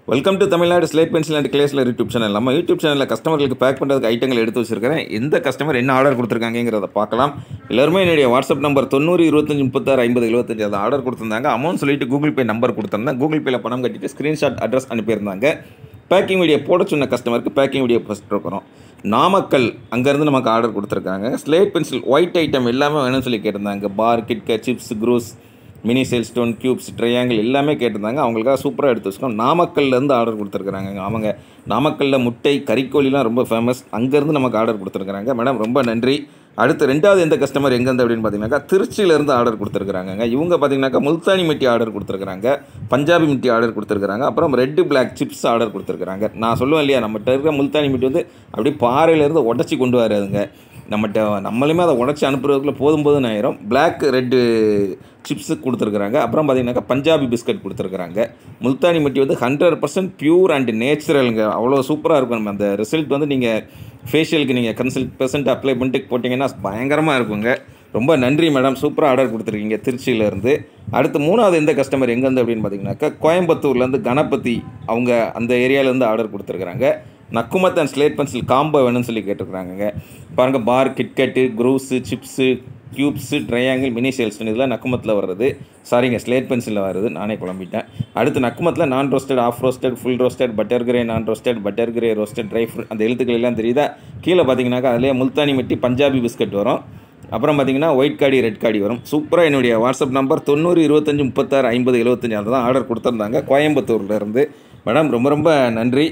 welcome to Tamil Nadu slate pencil and கிளேஸில் YouTube channel நம்ம YouTube சேனலில் கஸ்டமர்களுக்கு பேக் பண்ணுறதுக்கு ஐட்டங்கள் எடுத்து வச்சிருக்கிறேன் எந்த கஸ்டமர் என்ன ஆர்டர் கொடுத்துருக்காங்கிறத பார்க்கலாம் எல்லாருமே என்னுடைய வாட்ஸ்அப் நம்பர் தொண்ணூறு இருபத்தஞ்சி முப்பத்தாறு ஐம்பது எழுபத்தஞ்சு அதை ஆர்டர் கொடுத்துருந்தாங்க அமௌண்ட் சொல்லிட்டு கூகுள் பே நம்பர் கொடுத்துருந்தேன் கூகுள் பேயில் பணம் கட்டிட்டு ஸ்க்ரீன்ஷாட் அட்ரஸ் அனுப்பியிருந்தாங்க பேக்கிங் வீடியோ போட சொன்ன கஸ்டமருக்கு பேக்கிங் வீடியோ ஃபஸ்ட் இருக்கிறோம் நாமக்கல் அங்கேருந்து நமக்கு ஆர்டர் கொடுத்துருக்காங்க ஸ்லேட் பென்சில் ஒயிட் ஐட்டம் எல்லாமே வேணும்னு சொல்லி கேட்டிருந்தாங்க பார் கிட்கட் சிப்ஸ் க்ரூஸ் மினி செல் ஸ்டோன் க்யூப்ஸ் ட்ரையாங்கிள் எல்லாமே கேட்டிருந்தாங்க அவங்களுக்காக சூப்பராக எடுத்து வச்சுக்கோம் நாமக்கல்லேருந்து ஆர்டர் கொடுத்துருக்குறாங்க அவங்க நாமக்கல்லில் முட்டை கறிக்கோழிலாம் ரொம்ப ஃபேமஸ் அங்கேருந்து நமக்கு ஆர்டர் கொடுத்துருக்குறாங்க மேடம் ரொம்ப நன்றி அடுத்து ரெண்டாவது எந்த கஸ்டமர் எங்கேருந்து அப்படின்னு பார்த்தீங்கன்னாக்கா திருச்சியிலேருந்து ஆர்டர் கொடுத்துருக்குறாங்க இவங்க பார்த்தீங்கன்னாக்கா முல்தானி மிட்டி ஆர்டர் கொடுத்துருக்குறாங்க பஞ்சாபி மிட்டி ஆர்டர் கொடுத்துருக்குறாங்க அப்புறம் ரெட்டு பிளாக் சிப்ஸ் ஆர்டர் கொடுத்துருக்குறாங்க நான் சொல்லுவேன் இல்லையா நம்மகிட்ட இருக்கிற முல்தானி மிட்டி வந்து அப்படியே பாறையிலேருந்து உடச்சி கொண்டு வராதுங்க நம்மகிட்ட நம்மளுமே அதை உடச்சி அனுப்புறதுக்குள்ள போதும் போதும் ஆயிரும் பிளாக் ரெட்டு சிப்ஸு கொடுத்துருக்குறாங்க அப்புறம் பார்த்தீங்கன்னாக்கா பஞ்சாபி பிஸ்கட் கொடுத்துருக்குறாங்க முல்தானி மட்டி வந்து ஹண்ட்ரட் பர்சன்ட் பியூர் அண்ட் நேச்சுரலுங்க அவ்வளோ சூப்பராக இருக்கும் நம்ம அந்த ரிசல்ட் வந்து நீங்கள் ஃபேஷியலுக்கு நீங்கள் கன்சல்ட் பெர்சன்ட் அப்ளை பண்ணிட்டு போட்டிங்கன்னா பயங்கரமாக இருக்குங்க ரொம்ப நன்றி மேடம் சூப்பராக ஆர்டர் கொடுத்துருக்கீங்க திருச்சியிலேருந்து அடுத்து மூணாவது எந்த கஸ்டமர் எங்கேருந்து அப்படின்னு பார்த்தீங்கன்னாக்கா கோயம்புத்தூர்லேருந்து கணபதி அவங்க அந்த ஏரியாவிலேருந்து ஆர்டர் கொடுத்துருக்குறாங்க நக்குமத் அண்ட் ஸ்லேட் பென்சில் காம்போ வேணும்னு சொல்லி கேட்டிருக்காங்க பாருங்கள் பார் கிட்கட்டு க்ரூஸு சிப்ஸு க்யூப்ஸு ட்ரையாங்கிள் மினி சேல்ஸ்டன் இதெல்லாம் நக்குமத்தில் வர்றது சாரிங்க ஸ்லேட் பென்சிலில் வருது நானே குழம்பிட்டேன் அடுத்து நக்குமத்தில் நான் roasted half roasted full roasted butter grey நான் roasted butter grey roasted dry fruit அந்த எழுத்துக்கள் எல்லாம் தெரியுதா கீழே பார்த்தீங்கன்னாக்கா அதிலே முல்தானி மெட்டி பஞ்சாபி பிஸ்கட் வரும் அப்புறம் பார்த்தீங்கன்னா ஒயிட் காடி ரெட் காடி வரும் சூப்பராக என்னுடைய வாட்ஸ்அப் நம்பர் தொண்ணூறு இருபத்தஞ்சி முப்பத்தாறு ஐம்பது எழுபத்தஞ்சு அதில் தான் ஆர்டர் கொடுத்துருந்தாங்க கோயம்புத்தூர்லேருந்து மேடம் ரொம்ப ரொம்ப நன்றி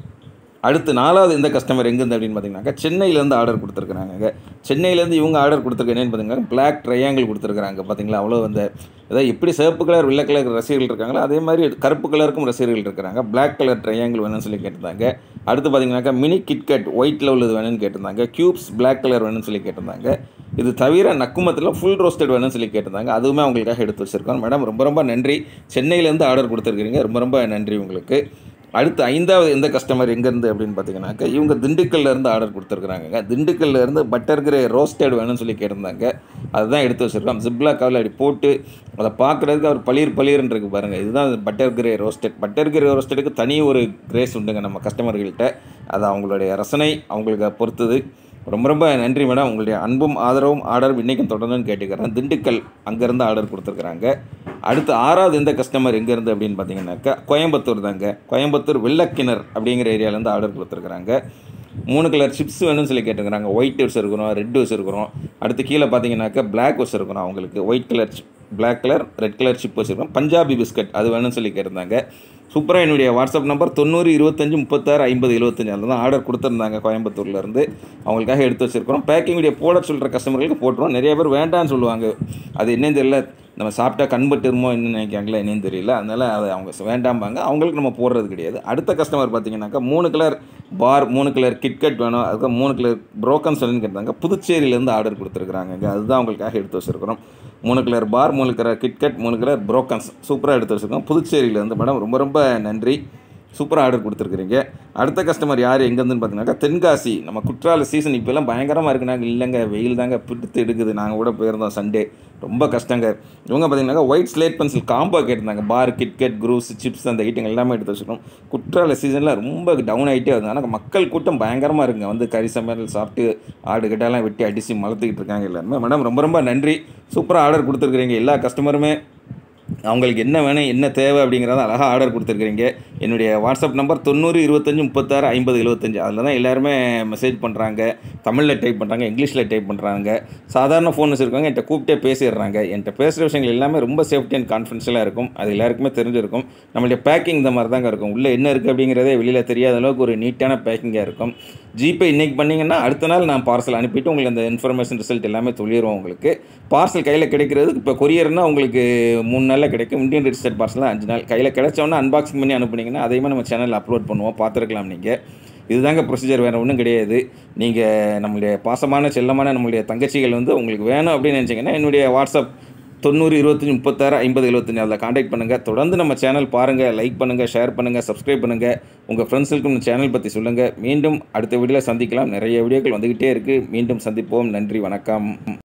அடுத்து நாலாவது எந்த கஸ்டமர் எங்கேருந்து அப்படின்னு பார்த்தீங்கன்னாக்கா சென்னையிலேருந்து ஆர்டர் கொடுத்துருக்குறாங்க சென்னையிலேருந்து இவங்க ஆர்டர் கொடுத்துருக்க என்னன்னு பார்த்தீங்கன்னா பிளாக் ட்ரையாங்கிள் கொடுத்துருக்குறாங்க பார்த்தீங்களா அவ்வளோ அந்த அதாவது எப்படி சிவப்பு கலர் வெள்ளை கலர் ரசிகர்கள் இருக்காங்களோ அதே மாதிரி கருப்பு கலருக்கும் ரசிகர்கள் இருக்கிறாங்க பிளாக் கலர் ட்ரையாங்கிள் வேணும்னு சொல்லி கேட்டிருந்தாங்க அடுத்து பார்த்தீங்கன்னாக்கா மினி கிட்கட் ஒயிட்டில் உள்ளது வேணும்னு கேட்டிருந்தாங்க க்யூப்ஸ் பிளாக் கலர் வேணும்னு சொல்லி கேட்டிருந்தாங்க இது தவிர நக்குமத்தில் ஃபுல் ரோஸ்டட் வேணும்னு சொல்லி கேட்டிருந்தாங்க அதுவுமே அவங்களுக்காக எடுத்து வச்சுருக்கோம் மேடம் ரொம்ப ரொம்ப நன்றி சென்னையிலேருந்து ஆர்டர் கொடுத்துருக்கீங்க ரொம்ப ரொம்ப நன்றி உங்களுக்கு அடுத்து ஐந்தாவது எந்த கஸ்டமர் எங்கேருந்து அப்படின்னு பார்த்தீங்கன்னாக்கா இவங்க திண்டுக்கல்லேருந்து ஆர்டர் கொடுத்துருக்குறாங்க திண்டுக்கல்லேருந்து பட்டர் கிரே ரோஸ்டட் வேணும்னு சொல்லி கேட்டிருந்தாங்க அதுதான் எடுத்து வச்சுருக்கோம் ஜிப்லா கவலை அப்படி போட்டு அதை பார்க்குறதுக்கு அவர் பளிர் பளிர்ன்னு இருக்கு பாருங்கள் இதுதான் butter grey roasted butter grey ரோஸ்டடுக்கு தனி ஒரு கிரேஸ் உண்டுங்க நம்ம கஸ்டமர்கள்ட்ட அது அவங்களுடைய ரசனை அவங்களுக்கு பொறுத்தது ரொம்ப ரொம்ப நன்றி மேடம் உங்களுடைய அன்பும் ஆதரவும் ஆர்டரும் இன்றைக்கும் தொடர்ந்துன்னு கேட்டுக்கிறேன் திண்டுக்கல் அங்கேருந்து ஆர்டர் கொடுத்துருக்குறாங்க அடுத்து ஆறாவது எந்த கஸ்டமர் எங்கேருந்து அப்படின்னு பார்த்தீங்கன்னாக்கா கோயம்புத்தூர் தாங்க கோயம்புத்தூர் வெள்ளக்கிணர் அப்படிங்கிற ஏரியாவிலேருந்து ஆர்டர் கொடுத்துருக்குறாங்க மூணு கலர் சிப்ஸ் வேணும்னு சொல்லி கேட்டுக்கிறாங்க ஒயிட் வச்சுருக்கிறோம் ரெட் வச்சுருக்கிறோம் அடுத்து கீழே பார்த்தீங்கன்னாக்கா பிளாக் வச்சுருக்கிறோம் அவங்களுக்கு white colour black colour red colour chip வச்சுருக்கோம் பஞ்சாபி பிஸ்கட் அது வேணும்னு சொல்லி கேட்டிருந்தாங்க சூப்பராக என்னுடைய வாட்ஸ்அப் நம்பர் தொண்ணூறு இருபத்தஞ்சி முப்பத்தாறு ஐம்பது எழுபத்தஞ்சு அதில் தான் ஆர்டர் கொடுத்துருந்தாங்க கோயம்புத்தூர்லேருந்து அவங்களுக்காக எடுத்து வச்சுருக்கிறோம் பேக்கிங் வீடியோ போட சொல்கிற கஸ்டமர்களுக்கு போட்டுருவோம் நிறைய பேர் வேண்டாம்னு சொல்லுவாங்க அது என்னன்னு தெரியல நம்ம சாப்பிட்டா கண்பட்டுருமோ என்ன நினைக்காங்களா என்னன்னு தெரியல அதனால் அதை அவங்க வேண்டாம்பாங்க அவங்களுக்கு நம்ம போடுறது கிடையாது அடுத்த கஸ்டமர் பார்த்தீங்கன்னாக்கா மூணு கலர் பார் மூணு கலர் கிட்கட் வேணும் அதுக்கு மூணு கலர் புரோக்கன்ஸ் வேணும்னு கேட்டாங்க புதுச்சேரியிலேருந்து ஆர்டர் கொடுத்துருக்குறாங்க அதுதான் அவங்களுக்காக எடுத்து வச்சுருக்கிறோம் மூணு கலர் பார் மூணு கலர் கிட்கட் மூணு கலர் புரோக்கன்ஸ் சூப்பராக எடுத்து வச்சுருக்கோம் புதுச்சேரியிலேருந்து மேடம் ரொம்ப ரொம்ப நன்றி சூப்பராக ஆர்டர் கொடுத்துருக்குறீங்க அடுத்த கஸ்டமர் யார் எங்கேருந்துன்னு பார்த்தீங்கன்னாக்கா தென்காசி நம்ம குற்றால சீசன் இப்போல்லாம் பயங்கரமாக இருக்குனாங்க இல்லைங்க வெயில் தாங்க பிடித்து எடுக்குது நாங்கள் கூட போயிருந்தோம் சண்டே ரொம்ப கஷ்டங்க இவங்க பார்த்தீங்கன்னாக்கா ஒயிட் ஸ்லேட் பென்சில் காம்போ கேட்டிருந்தாங்க பார் கிட்கட் குரூஸ் சிப்ஸ் அந்த ஐட்டங்கள் எல்லாமே எடுத்து வச்சுருக்கோம் குற்றால சீசனில் ரொம்ப டவுன் ஆகிட்டே வருது ஆனால் மக்கள் கூட்டம் பயங்கரமாக இருக்குங்க வந்து கறி சமையல் சாப்பிட்டு ஆடு கிட்டெல்லாம் வெட்டி அடித்து மலர்த்துக்கிட்டு இருக்காங்க எல்லாருமே மேடம் ரொம்ப ரொம்ப நன்றி சூப்பராக ஆர்டர் கொடுத்துருக்குறீங்க எல்லா கஸ்டமருமே அவங்களுக்கு என்ன வேணும் என்ன தேவை அப்படிங்கிறத அழகாக ஆர்டர் கொடுத்துருக்குறீங்க என்னுடைய வாட்ஸ்அப் நம்பர் தொண்ணூறு இருபத்தஞ்சி முப்பத்தாறு ஐம்பது எழுபத்தஞ்சு அதில் தான் எல்லாருமே மெசேஜ் பண்ணுறாங்க தமிழில் டைப் பண்ணுறாங்க இங்கிலீஷில் டைப் பண்ணுறாங்க சாதாரண ஃபோன் வச்சுருக்காங்க என்கிட்ட கூப்பிட்டே பேசிடுறாங்க என்கிட்ட பேசுகிற விஷயங்கள் எல்லாமே ரொம்ப சேஃப்டி அண்ட் கான்ஃபிடென்ஷியலாக இருக்கும் அது எல்லாருக்குமே தெரிஞ்சிருக்கும் நம்மளுடைய பேக்கிங் இந்த மாதிரி தாங்க இருக்கும் உள்ளே என்ன இருக்குது அப்படிங்கிறதே வெளியில் தெரியாத அளவுக்கு ஒரு நீட்டான பேக்கிங்காக இருக்கும் ஜிபே இன்றைக்கி பண்ணிங்கன்னா அடுத்த நாள் நான் பார்சல் அனுப்பிட்டு உங்களுக்கு அந்த இன்ஃபர்மேஷன் ரிசல்ட் எல்லாமே சொல்லிடுவோம் உங்களுக்கு பார்சல் கையில் கிடைக்கிறதுக்கு இப்போ கொரியர்னால் உங்களுக்கு மூணு நாளில் கிடைக்கும் இந்தியன் ரிஜிஸ்டர்ட் பார்சல் அஞ்சு நாள் கையில் கிடைச்சோன்னா அன்பாக்சிங் பண்ணி அனுப்புனீங்கன்னா அதையுமே நம்ம சேனலில் அப்லோட் பண்ணுவோம் பார்த்துருக்கலாம் நீங்கள் இதுதாங்க ப்ரொசீஜர் வேறு ஒன்றும் கிடையாது நீங்கள் நம்மளுடைய பாசமான செல்லமான நம்மளுடைய தங்கச்சிகள் வந்து உங்களுக்கு வேணும் அப்படின்னு நினச்சிங்கன்னா என்னுடைய வாட்ஸ்அப் தொண்ணூறு இருபத்தஞ்சி முப்பத்தாறு ஐம்பது எழுபத்தஞ்சு அதில் காண்டாக்ட் பண்ணுங்கள் தொடர்ந்து நம்ம சேனல் பாருங்கள் லைக் பண்ணுங்கள் ஷேர் பண்ணுங்கள் சப்ஸ்கிரைப் பண்ணுங்கள் உங்கள் ஃப்ரெண்ட்ஸுக்கும் இந்த சேனல் பற்றி சொல்லுங்கள் மீண்டும் அடுத்த வீடியோவில் சந்திக்கலாம் நிறைய வீடியோக்கள் வந்துக்கிட்டே இருக்குது மீண்டும் சந்திப்போம் நன்றி வணக்கம்